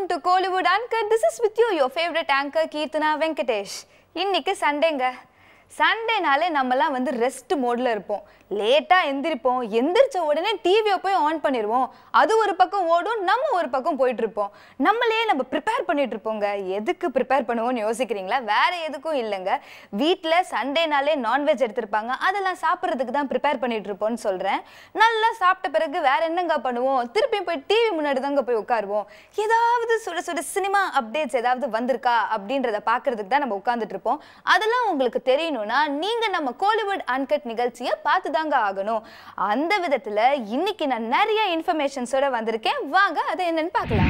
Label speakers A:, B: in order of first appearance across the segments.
A: Welcome to Kollywood anchor this is with you your favourite anchor Keerthana Venkatesh இன்னைக்கு சண்டேங்க சண்டேனாலே நம்மலாம் வந்து ரெஸ்ட் மோடில் இருப்போம் லேட்டாக எந்திரிப்போம் எந்திரிச்ச உடனே டிவியை போய் ஆன் பண்ணிடுவோம் அது ஒரு பக்கம் ஓடும் நம்ம ஒரு பக்கம் போயிட்டு இருப்போம் நம்மளே நம்ம ப்ரிப்பேர் பண்ணிட்டு இருப்போங்க எதுக்கு ப்ரிப்பேர் பண்ணுவோம்னு யோசிக்கிறீங்களா வேற எதுக்கும் இல்லைங்க வீட்டில் சண்டேனாலே நான்வெஜ் எடுத்திருப்பாங்க அதெல்லாம் சாப்பிட்றதுக்கு தான் ப்ரிப்பேர் பண்ணிட்டு இருப்போம்னு சொல்கிறேன் நல்லா சாப்பிட்ட பிறகு வேற என்னங்க பண்ணுவோம் திருப்பியும் போய் டிவி முன்னாடி தாங்க போய் உட்காருவோம் ஏதாவது சுட சுட சினிமா அப்டேட்ஸ் ஏதாவது வந்திருக்கா அப்படின்றத பார்க்கறதுக்கு தான் நம்ம உட்காந்துட்டு இருப்போம் அதெல்லாம் உங்களுக்கு தெரியணும்னா நீங்க நம்ம கோலிவுட் அன்கட் நிகழ்ச்சியை பார்த்து தாங்க ஆகணும் அந்த விதத்துல இன்னைக்கு நான் நிறைய இன்ஃபர்மேஷன்ஸோட வந்திருக்கேன் வாங்க அதை என்னன்னு பார்க்கலாம்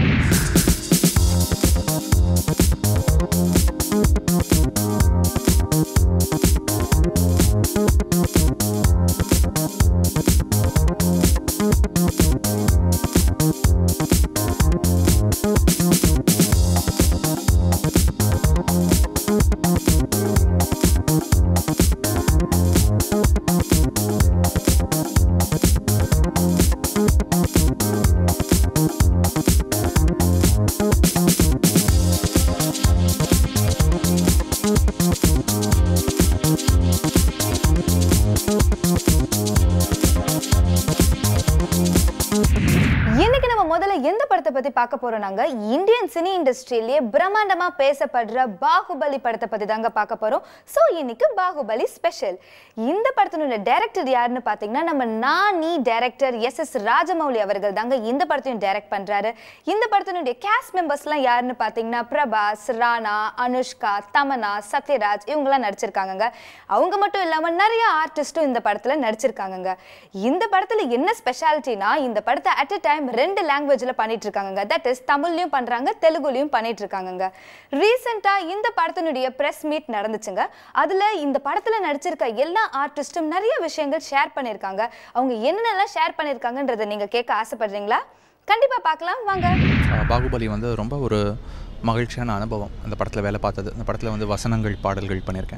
A: இன்னைக்கு நம்ம முதல்ல எந்த படத்தை பத்தி பார்க்க போறோம்னாங்க இந்தியன் சினி இண்டஸ்ட்ரியிலேயே பிரம்மாண்டமா பேசப்படுற பாகுபலி படத்தை பத்தி தாங்க பார்க்க போறோம் ஸோ இன்னைக்கு பாகுபலி ஸ்பெஷல் இந்த படத்தினுடைய டைரக்டர் யாருன்னு பார்த்தீங்கன்னா நம்ம Nani director S S Rajamouli அவர்கள் தாங்க இந்த படத்தையும் டைரக்ட் பண்றாரு இந்த படத்தினுடைய கேஸ்ட் மெம்பர்ஸ்லாம் யாருன்னு பார்த்தீங்கன்னா பிரபாஸ் ராணா அனுஷ்கா தமனா சத்யராஜ் இவங்கெல்லாம் நடிச்சிருக்காங்கங்க அவங்க மட்டும் இல்லாம நிறைய ஆர்டிஸ்டும் இந்த படத்துல நடிச்சிருக்காங்கங்க இந்த படத்துல என்ன ஸ்பெஷாலிட்டினா இந்த படத்தை அட் அ டைம் ரெண்டு லாங்குவேஜ்ல பண்ணிட்டு இருக்காங்கங்க தட் இஸ் தமிழ்லயும் பண்றாங்க தெலுங்குலயும் பண்ணிட்டு இருக்காங்கங்க ரீசெண்டா இந்த படத்தினுடைய பிரஸ் மீட் நடந்துச்சுங்க அதுல இந்த படத்துல நடிச்சிருக்க எல்லா ஆர்டிஸ்டும் நிறைய விஷயங்கள் ஷேர் பண்ணியிருக்காங்க அவங்க என்னென்னலாம் ஷேர் பண்ணியிருக்காங்கன்றதை நீங்க கேட்க ஆசைப்படுறீங்களா கண்டிப்பா பார்க்கலாம் வாங்க
B: அஹ் பாகுபலி வந்து ரொம்ப ஒரு மகிழ்ச்சியான அனுபவம் அந்த படத்தில் வேலை பார்த்தது அந்த படத்தில் வந்து வசனங்கள் பாடல்கள் பண்ணியிருக்கேன்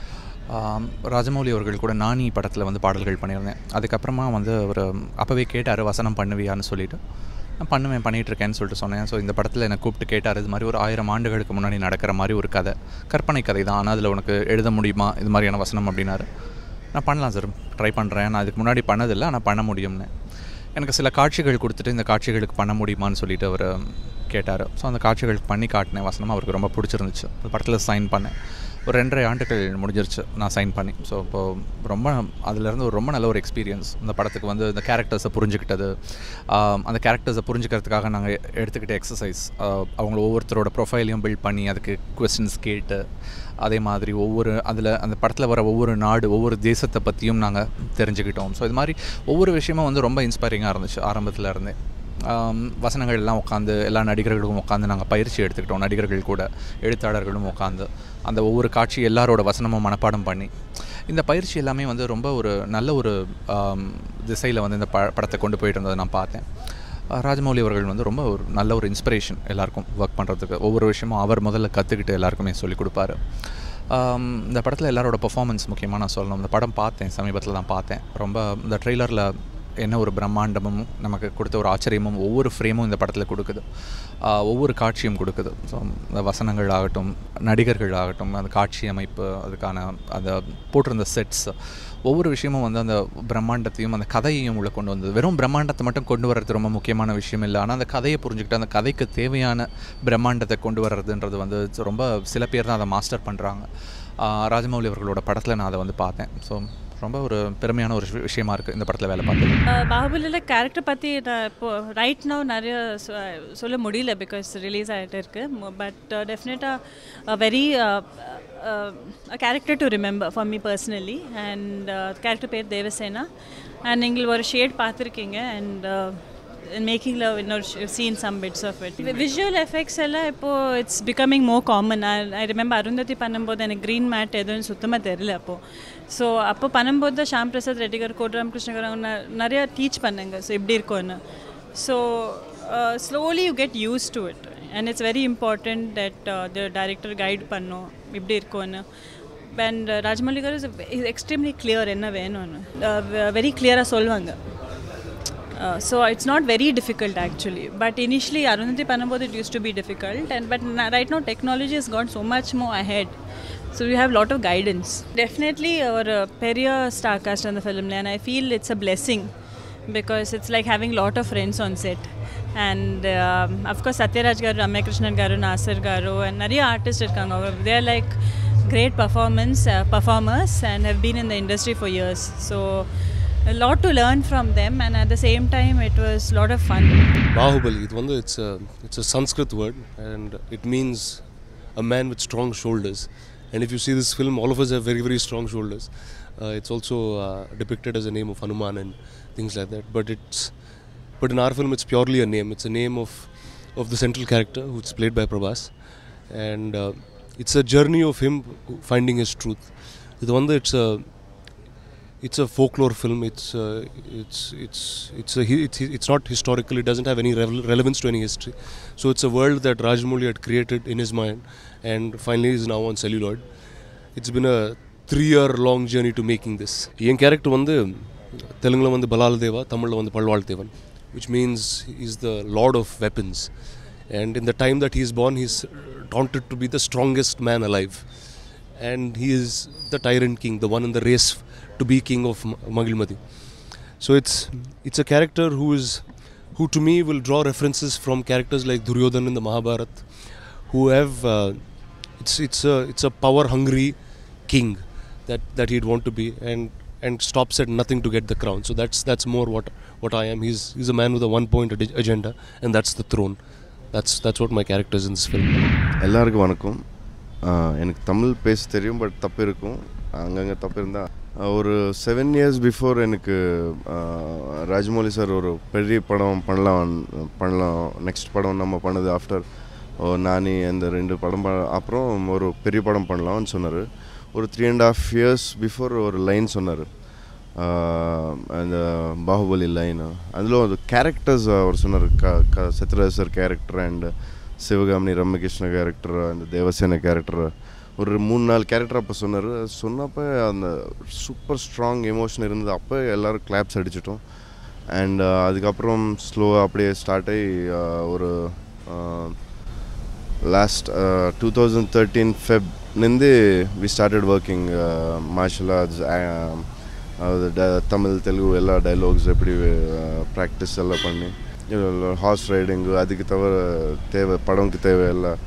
B: ஆம், ராஜமௌலி அவர்கள் கூட நானி படத்தில் வந்து பாடல்கள் பண்ணியிருந்தேன் அதுக்கப்புறமா வந்து அவர் அப்போவே கேட்டார் வசனம் பண்ணுவியான்னு சொல்லிட்டு நான் பண்ணுவேன் பண்ணிகிட்டு இருக்கேன்னு சொல்லிட்டு சொன்னேன் ஸோ இந்த படத்தில் என்னை கூப்பிட்டு கேட்டார் இது மாதிரி ஒரு ஆயிரம் ஆண்டுகளுக்கு முன்னாடி நடக்கிற மாதிரி ஒரு கதை கற்பனை கதை தான் ஆனால் அதில் உனக்கு எழுத முடியுமா இது மாதிரியான வசனம் அப்படின்னாரு நான் பண்ணலாம் சார் ட்ரை பண்ணுறேன் நான் இதுக்கு முன்னாடி பண்ணதில்லை ஆனால் பண்ண முடியும்னு எனக்கு சில காட்சிகள் கொடுத்துட்டு இந்த காட்சிகளுக்கு பண்ண முடியுமான்னு சொல்லிட்டு அவர் கேட்டார் ஸோ அந்த காட்சிகளுக்கு பண்ணி காட்டினேன் வசனம் அவருக்கு ரொம்ப பிடிச்சிருந்துச்சு அந்த படத்தில் சைன் பண்ணேன் ஒரு ரெண்டரை ஆண்டுகள் முடிஞ்சிருச்சு நான் சைன் பண்ணி ஸோ இப்போது ரொம்ப அதுலேருந்து ஒரு ரொம்ப நல்ல ஒரு எக்ஸ்பீரியன்ஸ் இந்த படத்துக்கு வந்து இந்த கேரக்டர்ஸை புரிஞ்சுக்கிட்டது ஆம், அந்த கேரக்டர்ஸை புரிஞ்சுக்கிறதுக்காக நாங்கள் எடுத்துக்கிட்ட எக்ஸசைஸ் அவங்கள ஒவ்வொருத்தரோட ப்ரொஃபைலையும் பில்ட் பண்ணி அதுக்கு கொஸ்டின்ஸ் கேட்டு அதே மாதிரி ஒவ்வொரு அதில் அந்த படத்தில் வர ஒவ்வொரு நாடு ஒவ்வொரு தேசத்தை பற்றியும் நாங்கள் தெரிஞ்சுக்கிட்டோம் ஸோ இது மாதிரி ஒவ்வொரு விஷயமும் வந்து ரொம்ப இன்ஸ்பைரிங்காக இருந்துச்சு ஆரம்பத்தில் இருந்தே ஆம், வசனங்கள் எல்லாம் உட்காந்து எல்லா நடிகர்களுக்கும் உட்காந்து நாங்கள் பயிற்சி எடுத்துக்கிட்டோம் நடிகர்கள் கூட எழுத்தாளர்களும் உட்காந்து அந்த ஒவ்வொரு காட்சி எல்லாரோட வசனமும் மனப்பாடம் பண்ணி இந்த பயிற்சி எல்லாமே வந்து ரொம்ப ஒரு நல்ல ஒரு திசையில் வந்து இந்த ப படத்தை கொண்டு போயிட்டு இருந்ததை நான் பார்த்தேன் அஹ் ராஜமௌலி அவர்கள் வந்து ரொம்ப ஒரு நல்ல ஒரு இன்ஸ்பிரேஷன் எல்லாருக்கும் ஒர்க் பண்ணுறதுக்கு ஒவ்வொரு விஷயமும் அவர் முதல்ல கற்றுக்கிட்டு எல்லாருக்குமே சொல்லிக் கொடுப்பாரு ஆம், இந்த படத்தில் எல்லாரோட பெர்ஃபார்மன்ஸ் முக்கியமாக நான் சொல்லணும் இந்த படம் பார்த்தேன் சமீபத்தில் தான் பார்த்தேன் ரொம்ப இந்த ட்ரெய்லரில் என்ன ஒரு பிரம்மாண்டமும் நமக்கு கொடுத்த ஒரு ஆச்சரியமும் ஒவ்வொரு ஃப்ரேமும் இந்த படத்தில் கொடுக்குது ஆஹ் ஒவ்வொரு காட்சியும் கொடுக்குது ஸோ இந்த வசனங்கள் ஆகட்டும் நடிகர்கள் ஆகட்டும் அந்த காட்சி அமைப்பு அதுக்கான அந்த போட்டிருந்த செட்ஸ் ஒவ்வொரு விஷயமும் வந்து அந்த பிரம்மாண்டத்தையும் அந்த கதையையும் உள்ள கொண்டு வந்தது வெறும் பிரம்மாண்டத்தை மட்டும் கொண்டு வர்றது ரொம்ப முக்கியமான விஷயம் இல்லை ஆனால் அந்த கதையை புரிஞ்சுக்கிட்டு அந்த கதைக்கு தேவையான பிரம்மாண்டத்தை கொண்டு வர்றதுன்றது வந்து ரொம்ப சில பேர் தான் அதை மாஸ்டர் பண்ணுறாங்க ராஜமௌலி அவர்களோட படத்தில் நான் அதை வந்து பார்த்தேன் ஸோ ரொம்ப ஒரு பெருமையான ஒரு விஷ- விஷயமா இருக்குது இந்த படத்தில் வேலை பார்த்தது
C: பாகுபலியில் கேரக்டர் பற்றி நான் இப்போ ரைட் நோ நிறைய சொ- சொல்ல முடியல பிகாஸ் ரிலீஸ் ஆகிட்டு இருக்கு பட் டெஃபினட்டாக very character to remember for me personally and character பேர் தேவசேனா அண்ட் நீங்கள் ஒரு ஷேட் பார்த்துருக்கீங்க அண்ட் மேக்கிங் லவ் இன்னொரு scene some bits of it visual effects எல்லாம் இப்போது it's becoming more common I remember Arundhati பண்ணும்போது எனக்கு க்ரீன் மேட் எதுவும் சுத்தமாக தெரியல அப்போது ஸோ அப்போ பண்ணும்போது தான் ஷாம் பிரசாத் ரெட்டி கார் கோட் ராமகிருஷ்ணகர் அவங்க ந- நிறையா டீச் பண்ணாங்க ஸோ இப்படி இருக்கும்னு so slowly you get used to it and it's very important that the director guide பண்ணும் இப்படி இருக்கும்னு and Rajamouli garu is extremely clear என்ன வேணும்னு வெரி கிளியராக சொல்லுவாங்க Uh, so it's not very difficult actually. But initially, Arundhati Panambod, it used to be difficult. And but na- right now, technology has gone so much more ahead. So we have a lot of guidance. Definitely, our uh, Peria star cast on the film, and I feel it's a blessing because it's like having a lot of friends on set. And um, of course, Satyaraj garu, Ramya Krishnan garu, Nasir garu, and நிறைய artists இருக்காங்க they're like great performance uh, performers and have been in the industry for years. So a lot to learn from them, and at the same time, it was a lot of fun.
D: Bahubali, இது வந்து it's a, it's a Sanskrit word and it means a man with strong shoulders. And if you see this film, all of us have very, very strong shoulders. Uh, it's also uh, depicted as a name of Hanuman and things like that. But it's but in our film, it's purely a name. It's a name of of the central character, who's played by Prabhas, and uh, it's a journey of him finding his truth. இது வந்து it's a it's a folklore film. It's uh, it's it's it's a, hi- it's it's not historical. It doesn't have any revel- relevance to any history. So it's a world that Rajamouli had created in his mind, and finally is now on celluloid. It's been a three-year-long journey to making this. என் character வந்து தெலுங்குல வந்து பலால் தேவா தமிழில் வந்து பல்வாள் தேவன் which means he's the lord of weapons and in the time that he is born he's taunted to be the strongest man alive and he is the tyrant king, the one in the race to be king of M- Magilmati. So it's it's a character who is who to me will draw references from characters like Duryodhan in the Mahabharata, who have uh, it's it's a it's a power hungry king that that he'd want to be and and stops at nothing to get the crown. So that's that's more what what I am. He's he's a man with a one point ag- agenda and that's the throne. That's that's what my character is in this film.
E: எல்லாருக்கும் வணக்கம் ஆஹ் எனக்கு தமிழ் பேச தெரியும் but தப்பு இருக்கும் அங்கங்கே தப்பு இருந்தால் ஒரு செவன் இயர்ஸ் பிஃபோர் எனக்கு ஆஹ் ராஜமௌலி சார் ஒரு பெரிய படம் பண்ணலாம் பண்ணலாம் நெக்ஸ்ட் படம் நம்ம பண்ணது ஆஃப்டர் நானி அந்த ரெண்டு படம் ப அப்புறம் ஒரு பெரிய படம் பண்ணலாம்னு சொன்னார் ஒரு three and half years before ஒரு லைன் சொன்னார் அந்த பாகுபலி லைன் அதில் ஒரு கேரக்டர்ஸ் அவர் சொன்னார் க க Sathyaraj sir character and Sivagamini Ramyakrishna character அந்த தேவசேன கேரக்டர் ஒரு மூணு நாலு கேரக்டர் அப்போ சொன்னார் சொன்னப்போ அந்த சூப்பர் ஸ்ட்ராங் எமோஷன் இருந்தது அப்போ எல்லோரும் கிளாப்ஸ் அடிச்சிட்டோம் அண்ட் அதுக்கப்புறம் ஸ்லோவாக அப்படியே ஸ்டார்ட் ஆகி uh, ஒரு லாஸ்ட் டூ தௌசண்ட் தேர்ட்டீன் ஃபெப்லேருந்து we started working martial arts அதாவது ட- தமிழ் தெலுங்கு எல்லா டைலாக்ஸ் எப்படி ப்ராக்டிஸ் எல்லாம் பண்ணி ஹார்ஸ் ரைடிங்கு அதுக்கு தவிர தேவை படம்க்கு தேவை எல்லாம்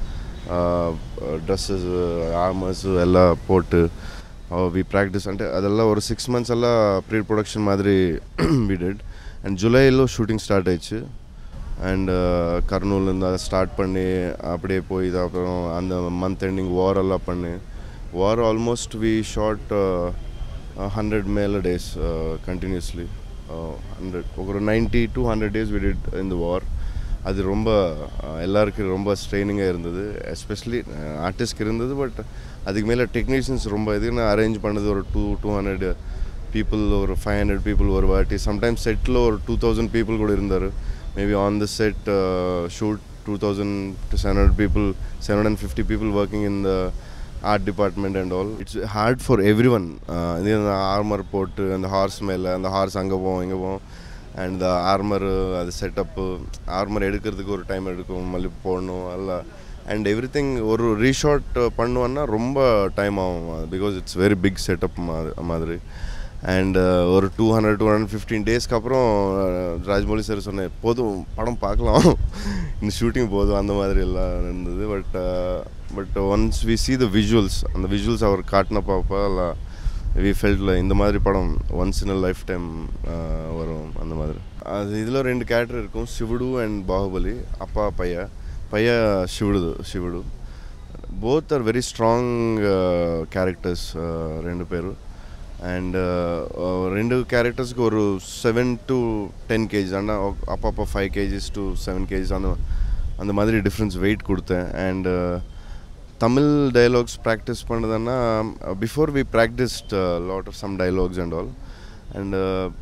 E: ட்ரெஸ்ஸஸ் ஆர்மர்ஸு எல்லாம் போட்டு வி ப்ராக்டிஸ் అంటే அதெல்லாம் ஒரு சிக்ஸ் మంత్స్ எல்லாம் ப்ரீ ப்ரொடக்షన్ மாதிரி வி டிட் అండ్ జూలైలో షూటింగ్ స్టార్ట్ అయ్యచ్చు అండ్ కర్నూలుంద స్టార్ట్ பண்ணி அப்படியே போய் இது அப்புறம் அந்த மந்த் எண்டிங் வார் எல்லாம் பண்ணி war almost we shot hundred மேலே டேஸ் கண்டினியூஸ்லி ஹண்ட்ரட் ஒரு ninety to hundred days we did இந்த வார் அது ரொம்ப uh, எல்லாருக்கும் ரொம்ப ஸ்ட்ரெயினிங்காக இருந்தது எஸ்பெஷலி ஆர்டிஸ்ட்க்கு இருந்தது பட் அதுக்கு மேலே டெக்னீஷியன்ஸ் ரொம்ப இது நான் அரேஞ்ச் பண்ணது ஒரு டூ டூ ஹண்ட்ரட் பீப்புள் ஒரு ஃபைவ் ஹண்ட்ரட் பீப்புள் ஒரு வாட்டி சம்டைம்ஸ் செட்டில் ஒரு டூ தௌசண்ட் பீப்புள் கூட இருந்தார் maybe on the set shoot two thousand to seven hundred people seven hundred fifty people working in the art department and all it's hard for everyone இது அந்த armour போட்டு அந்த hours மேலே அந்த hours அங்கே போவோம் இங்கே போவோம் அண்ட் த ஆர்மரு அது செட்டப்பு ஆர்மர் எடுக்கிறதுக்கு ஒரு டைம் எடுக்கும் மல்லி போடணும் எல்லாம் அண்ட் எவ்ரி திங் ஒரு ரீஷார்ட் பண்ணுவோன்னா ரொம்ப டைம் ஆகும் because it's very big setup மாதிரி அண்ட் ஒரு two hundred two hundred fifteen டேஸ்க்கு அப்புறம் அஹ், ராஜமௌலி சார் சொன்னேன் போதும் படம் பார்க்கலாம் இந்த ஷூட்டிங் போதும் அந்த மாதிரி எல்லாம் இருந்தது but but once we see the visuals அந்த விஷுவல்ஸ் அவர் காட்டின பாப்பா எல்லாம் வி ஃபெல்ட்ல இந்த மாதிரி படம் once in a lifetime வரும் அந்த மாதிரி அது இதில் ரெண்டு கேரக்டர் இருக்கும் சிவுடு அண்ட் பாகுபலி அப்பா பையா பையா Sivudu Sivudu both are very strong characters ரெண்டு பேரும் అండ్ రెండు క్యారెక్టర్స్కి ఒక సెవెన్ టు டென் கேஜிஸ் ஆனால் அப்பப்போ five kgs to seven kgs அந்த அந்த மாதிரி டிஃப்ரென்ஸ் வெயிட் கொடுத்தேன் அண்ட் தமிழ் டைலாக்ஸ் ப்ராக்டிஸ் பண்ணதுன்னா before we practised lot of some dialogues and all and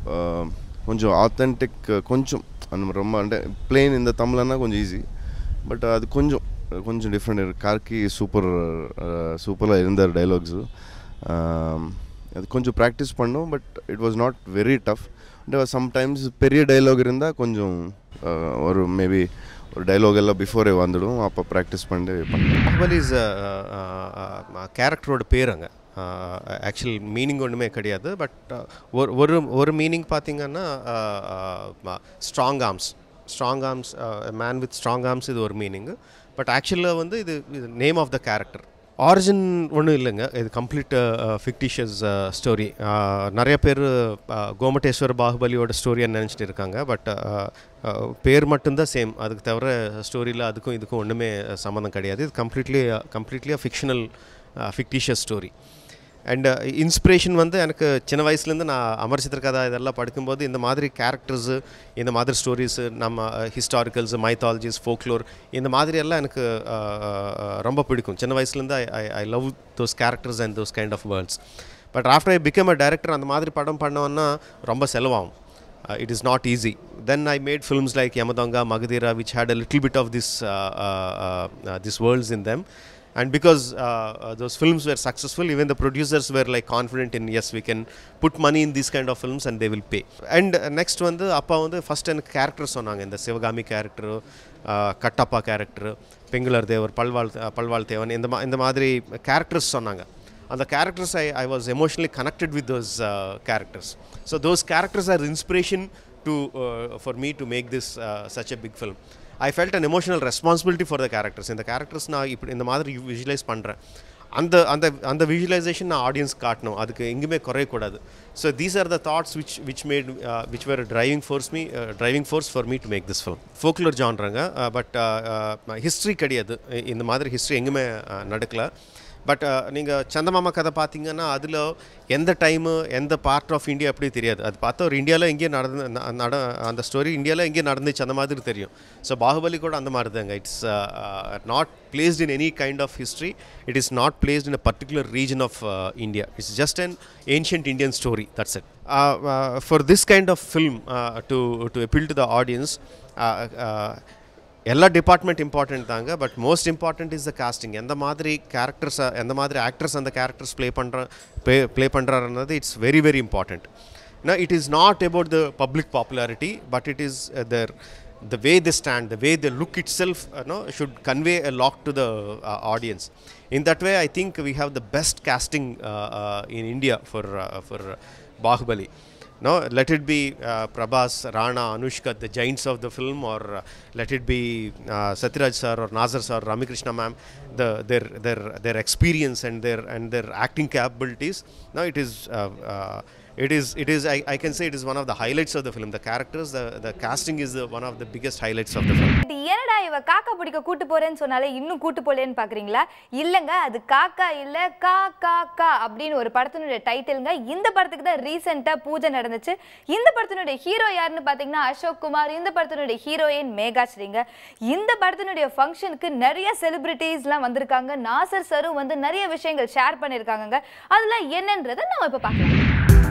E: கொஞ்சம் ஆத்தென்டிக் கொஞ்சம் அந்த ரொம்ப అంటే ప్లెయిన్ இந்த தமிழ்னா கொஞ்சம் ஈஸி பட் அது கொஞ்சம் கொஞ்சம் டிஃப்ரெண்ட் இருக்கு கார்கி சூப்பர் சூப்பராக இருந்தார் டைலாக்ஸு அது கொஞ்சம் ப்ராக்டிஸ் பண்ணோம் but it was not very tough sometimes பெரிய டைலாக் இருந்தால் கொஞ்சம் uh, ஒரு மேபி ஒரு டைலாக் எல்லாம் பிஃபோரே வந்துடும் அப்போ ப்ராக்டிஸ் பண்ணி பண்ணுவேன்
F: பாகுபலி இஸ் கேரக்டரோட பேர் அங்கே ஆக்சுவல் மீனிங் ஒன்றுமே கிடையாது பட் ஒரு ஒரு ஒரு மீனிங் பார்த்தீங்கன்னா strong arms strong arms man with strong arms இது ஒரு மீனிங் பட் ஆக்சுவலாக வந்து இது இது name of the character origin ஒன்றும் இல்லைங்க இது கம்ப்ளீட் ஃபிக்டிஷியஸ் ஸ்டோரி நிறைய பேர் கோமட்டேஸ்வர் பாகுபலியோட ஸ்டோரியை நினச்சிட்டு இருக்காங்க பட் பேர் மட்டும்தான் சேம் அதுக்கு தவிர ஸ்டோரியில் அதுக்கும் இதுக்கும் ஒன்றுமே சம்மந்தம் கிடையாது இது completely completely fictional fictitious story and inspiration வந்து எனக்கு சின்ன வயசுலேருந்து நான் அமர் சித்திரகதா இதெல்லாம் படிக்கும்போது இந்த மாதிரி கேரக்டர்ஸு இந்த மாதிரி ஸ்டோரிஸு நம்ம ஹிஸ்டாரிக்கல்ஸ் மைத்தாலஜிஸ் ஃபோக்லோர் இந்த மாதிரி எல்லாம் எனக்கு uh, uh, ரொம்ப பிடிக்கும் சின்ன வயசுலேருந்து I I I love those characters and those kind of worlds but after I become a director அந்த மாதிரி படம் பண்ணோன்னா ரொம்ப செலவாகும் it is not easy then I made films like Yamadonga Magadheera which had a little bit of this this worlds in them and because uh, uh, those films were successful even the producers were like confident in yes we can put money in these kind of films and they will pay and uh, next வந்து அப்பா வந்து first எனக்கு character சொன்னாங்க இந்த Sivagami character Kattappa character பெங்குலர் தேவர் பல்வாள் பல்வாள் தேவன் இந்த மா இந்த மாதிரி கேரக்டர்ஸ் சொன்னாங்க அந்த characters I I was emotionally connected with those characters so those characters are inspiration to for me to make this such a big film I felt an emotional responsibility for the characters இந்த characters நான் இப்படி இந்த மாதிரி visualise பண்ணுறேன் அந்த அந்த அந்த visualisation நான் ஆடியன்ஸ் காட்டணும் அதுக்கு எங்கேயுமே குறையக்கூடாது so these are the thoughts which which made which were driving force me driving force for me to make this film folklore ஜான்றாங்க பட் ஹிஸ்ட்ரி கிடையாது இந்த மாதிரி ஹிஸ்ட்ரி எங்கேயுமே நடக்கல பட் நீங்கள் சந்தமாமா கதை பார்த்தீங்கன்னா அதில் எந்த டைமு எந்த பார்ட் ஆஃப் இந்தியா அப்படி தெரியாது அது பார்த்தா ஒரு இந்தியாவில் எங்கேயும் நடந்து ந- நட அந்த ஸ்டோரி இந்தியாவில் எங்கேயும் நடந்துச்சு அந்த மாதிரி தெரியும் ஸோ பாகுபலி கூட அந்த மாதிரி தாங்க it's not placed in any kind of history it is not placed in a particular region of India it's just an ancient Indian story that's it for this kind of film to to appeal to the audience எல்லா department important தாங்க but most important is the casting எந்த மாதிரி characters எந்த மாதிரி actors அந்த characters play பண்ணுற play play பண்ணுறாருன்றது it's very very important now it is not about the public popularity but it is uh, their the way they stand the way they look itself uh, no, should convey a lot to the uh, audience in that way i think we have the best casting uh, uh, in india for uh, for bahubali no let it be uh, prabhas rana anushka the giants of the film or uh, let it be uh, satyaraj sir or nazar sir ramikrishna ma'am the their their their experience and their and their acting capabilities now it is uh, uh, it is it is I, I can say it is one of the highlights of the film the characters the, the casting is the, one of the biggest highlights of the film
A: இது என்னடா இவ காக்கா பிடிக்க கூட்டு போறேன்னு சொன்னாலே இன்னும் கூட்டு போலேன்னு பாக்குறீங்களா இல்லங்க அது காக்கா இல்ல கா கா கா அப்படின்னு ஒரு படத்தினுடைய டைட்டிலுங்க இந்த படத்துக்கு தான் ரீசெண்டா பூஜை நடந்துச்சு இந்த படத்தினுடைய ஹீரோ யாருன்னு பாத்தீங்கன்னா அசோக் குமார் இந்த படத்தினுடைய ஹீரோயின் மேகாஸ்ரீங்க இந்த படத்தினுடைய ஃபங்க்ஷனுக்கு நிறைய செலிபிரிட்டிஸ்லாம் வந்திருக்காங்க நாசர் சரும் வந்து நிறைய விஷயங்கள் ஷேர் பண்ணியிருக்காங்கங்க அதெல்லாம் என்னன்றதை நம்ம இப்ப பார்க்கலாம்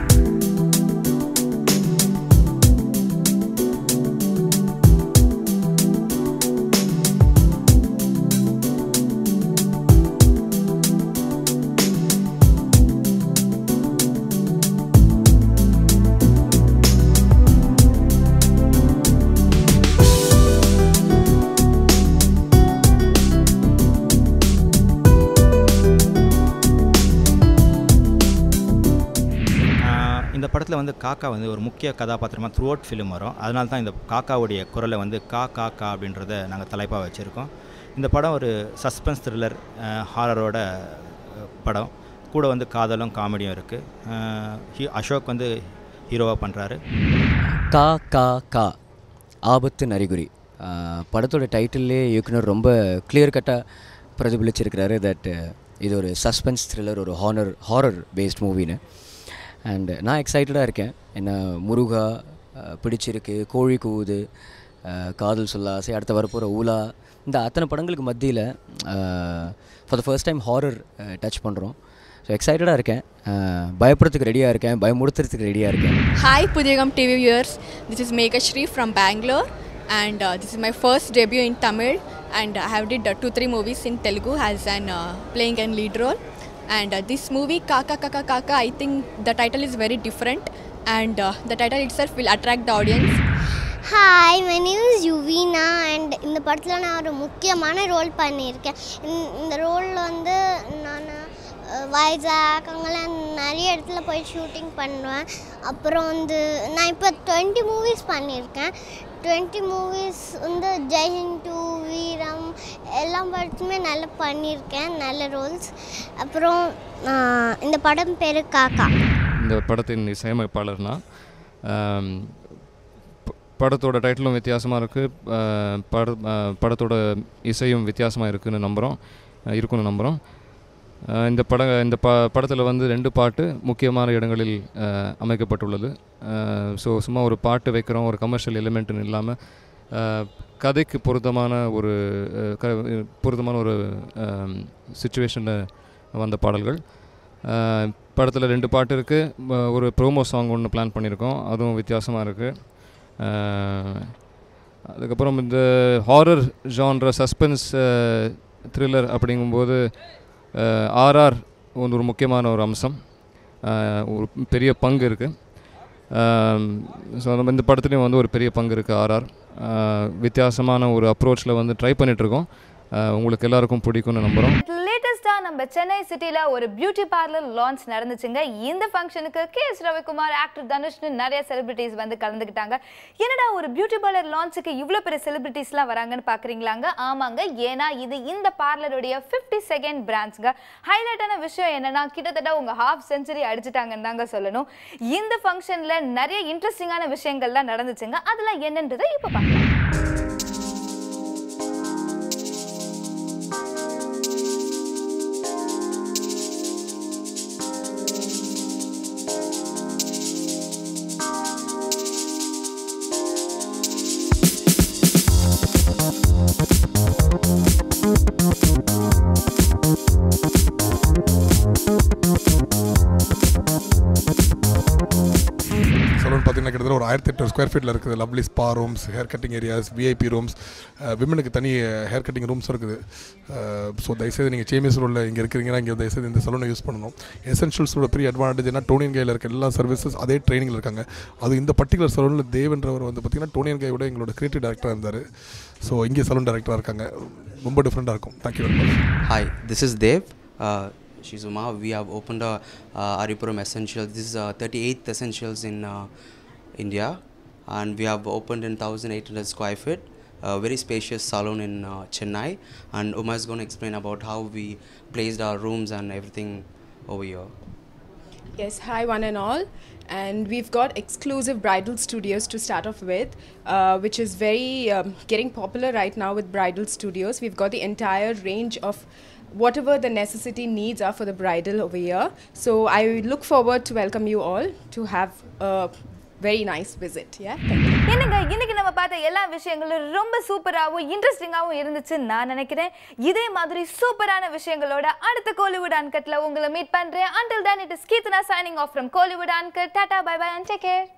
G: ஆஹ் இந்த படத்தில் வந்து காக்கா வந்து ஒரு முக்கிய கதாபாத்திரமாக த்ரூ அவுட் ஃபிலிம் வரும் அதனால தான் இந்த காக்காவுடைய குரலை வந்து கா கா கா அப்படின்றத நாங்கள் தலைப்பாக வச்சுருக்கோம் இந்த படம் ஒரு சஸ்பென்ஸ் த்ரில்லர் ஹாரரோட படம் கூட வந்து காதலும் காமெடியும் இருக்குது அசோக் வந்து ஹீரோவாக பண்ணுறாரு
H: கா கா கா ஆபத்து அறிகுறி ஆஹ் படத்தோட டைட்டில்லே இயக்குனர் ரொம்ப கிளியர் கட்டாக பிரதிபலிச்சிருக்கிறாரு தட் இது ஒரு சஸ்பென்ஸ் த்ரில்லர் ஒரு ஹானர் ஹாரர் பேஸ்ட் மூவின்னு அண்ட் நான் எக்ஸைட்டடாக இருக்கேன் என்ன முருகா ஆஹ் பிடிச்சிருக்கு கோழி கூவுது ஆஹ் காதல் சொல்ல ஆசை அடுத்து வரப்போகிற ஊலா இந்த அத்தனை படங்களுக்கு மத்தியில் for the first time horror touch பண்ணுறோம் ஸோ எக்ஸைட்டடாக இருக்கேன் ஆஹ் பயப்படுறதுக்கு ரெடியாக இருக்கேன் பயமுடுத்துறதுக்கு ரெடியாக இருக்கேன்
I: Hi Pudhigam TV viewers, this is Megashri from Bangalore and uh, this is my first debut in Tamil and I have did uh, two three movies in Telugu as an uh, playing a lead role and uh, this movie Kaka Kaka Kaka I think the title is very different and uh, the title itself will attract the audience.
J: Hi my name is Yuvina and இந்த படத்தில் நான் ஒரு முக்கியமான role பண்ணியிருக்கேன் இந்த- இந்த ரோலில் வந்து நான் வைசாக் அங்கெல்லாம் நிறைய இடத்துல போய் ஷூட்டிங் பண்ணுவேன் அப்புறம் வந்து நான் இப்போ டுவெண்ட்டி மூவிஸ் பண்ணியிருக்கேன் டுவெண்ட்டி மூவிஸ் வந்து ஜெய்ஹிந்த் டூ வீரம் எல்லா படத்துமே நல்லா பண்ணியிருக்கேன் நல்ல ரோல்ஸ் அப்புறம் ஆஹ், இந்த படம் பேர் காக்கா
K: இந்த படத்தின் இசையமைப்பாளர்னா ஆம், ப- படத்தோட டைட்டிலும் வித்தியாசமாக இருக்குது பட ஆ, படத்தோட இசையும் வித்தியாசமாக இருக்குன்னு நம்புகிறோம் இருக்குன்னு நம்புகிறோம் இந்த பட இந்த ப படத்தில் வந்து ரெண்டு பாட்டு முக்கியமான இடங்களில் ஆ, அமைக்கப்பட்டுள்ளது ஸோ சும்மா ஒரு பாட்டு வைக்கிறோம் ஒரு கமர்ஷியல் எலிமெண்ட்டுன்னு இல்லாமல் கதைக்கு பொருத்தமான ஒரு ஆ, க பொருத்தமான ஒரு சுச்சுவேஷனில் வந்த பாடல்கள் படத்தில் ரெண்டு பாட்டு இருக்குது ஒரு ப்ரோமோ சாங் ஒன்று பிளான் பண்ணியிருக்கோம் அதுவும் வித்தியாசமாக இருக்குது அதுக்கப்புறம் இந்த ஹாரர் ஜான்ர சஸ்பென்ஸ் த்ரில்லர் அப்படிங்கும்போது ஆர்ஆர் வந்து ஒரு முக்கியமான ஒரு அம்சம் அஹ், ஒரு பெரிய பங்கு இருக்குது ஸோ நம்ம இந்த படத்துலேயும் வந்து ஒரு பெரிய பங்கு இருக்குது ஆர்ஆர் வித்தியாசமான ஒரு அப்ரோச்சில் வந்து ட்ரை பண்ணிகிட்ருக்கோம் உங்களுக்கு எல்லாருக்கும் பிடிக்கும்னு நம்புகிறோம்
A: லேட்டஸ்டா நம்ம சென்னை சிட்டில ஒரு பியூட்டி பார்லர் லான்ச் நடந்துச்சுங்க இந்த ஃபங்க்ஷனுக்கு கே எஸ் ரவிக்குமார் ஆக்டர் தனுஷ்னு நிறைய செலிபிரிட்டிஸ் வந்து கலந்துக்கிட்டாங்க என்னடா ஒரு பியூட்டி பார்லர் லான்ச்சுக்கு இவ்வளோ பெரிய செலிபிரிட்டிஸ்லாம் வராங்கன்னு பார்க்குறீங்களாங்க ஆமாங்க ஏன்னா இது இந்த பார்லருடைய ஃபிஃப்டி செகண்ட் பிரான்ச்ங்க ஹைலைட்டான விஷயம் என்னன்னா கிட்டத்தட்ட உங்க ஹாஃப் செஞ்சுரி அடிச்சிட்டாங்கன்னு தாங்க சொல்லணும் இந்த ஃபங்க்ஷனில் நிறைய இன்ட்ரெஸ்டிங்கான விஷயங்கள்லாம் நடந்துச்சுங்க அதெல்லாம் என்னன்றதை இப்போ பார்க்கலாம்
L: சலூன் பார்த்தீங்கன்னா கிட்டத்தட்ட ஒரு ஆயிரத்தி எட்டு ஸ்கொயர் ஃபீட்டில் இருக்குது lovely spa rooms hair cutting areas VIP rooms விமனுக்கு தனி ஹேர் கட்டிங் ரூம்ஸ் இருக்குது ஸோ தயவுசெய்து நீங்கள் சேமியஸ் ரோடில் இங்கே இருக்கிறீங்கன்னா இங்கே தயவுசெய்து இந்த சலூனை யூஸ் பண்ணணும் எசென்ஷியல்ஸோட பெரிய அட்வான்டேஜ் என்ன டோனியன் கையில் இருக்க எல்லா சர்வீசஸ் அதே ட்ரைனிங்கில் இருக்காங்க அது இந்த பர்டிகுலர் சலூனில் தேவன்றவர் வந்து பார்த்திங்கன்னா டோனியன் கையோட எங்களோட கிரியேட்டிவ் டேரக்டராக இருந்தார் ஸோ இங்கே சலூன் டேரக்டராக இருக்காங்க ரொம்ப டிஃப்ரெண்ட்டாக இருக்கும் thank you very much
M: Hi, this is Dev. Uh, Shizuma. We have opened a uh, Aripuram Essentials. This is uh, 38th Essentials in uh, India, and we have opened in 1,800 square feet. A very spacious salon in uh, Chennai, and Uma is going to explain about how we placed our rooms and everything over here.
N: Yes, hi one and all. And we've got exclusive bridal studios to start off with, uh, which is very um, getting popular right now with bridal studios. We've got the entire range of whatever the necessity needs are for the bridal over here. So I look forward to welcome you all to have a very nice visit. Yeah. Thank you.
A: என்னங்க இன்னைக்கு நம்ம பார்த்த எல்லா விஷயங்களும் ரொம்ப சூப்பராகவும் இன்ட்ரெஸ்டிங்காகவும் இருந்துச்சுன்னு நான் நினைக்கிறேன் இதே மாதிரி சூப்பரான விஷயங்களோட அடுத்த கோலிவுட் அன்கட்ல உங்களை மீட் பண்றேன் until then it is Keerthana signing off from Kollywood uncut tata bye bye and take care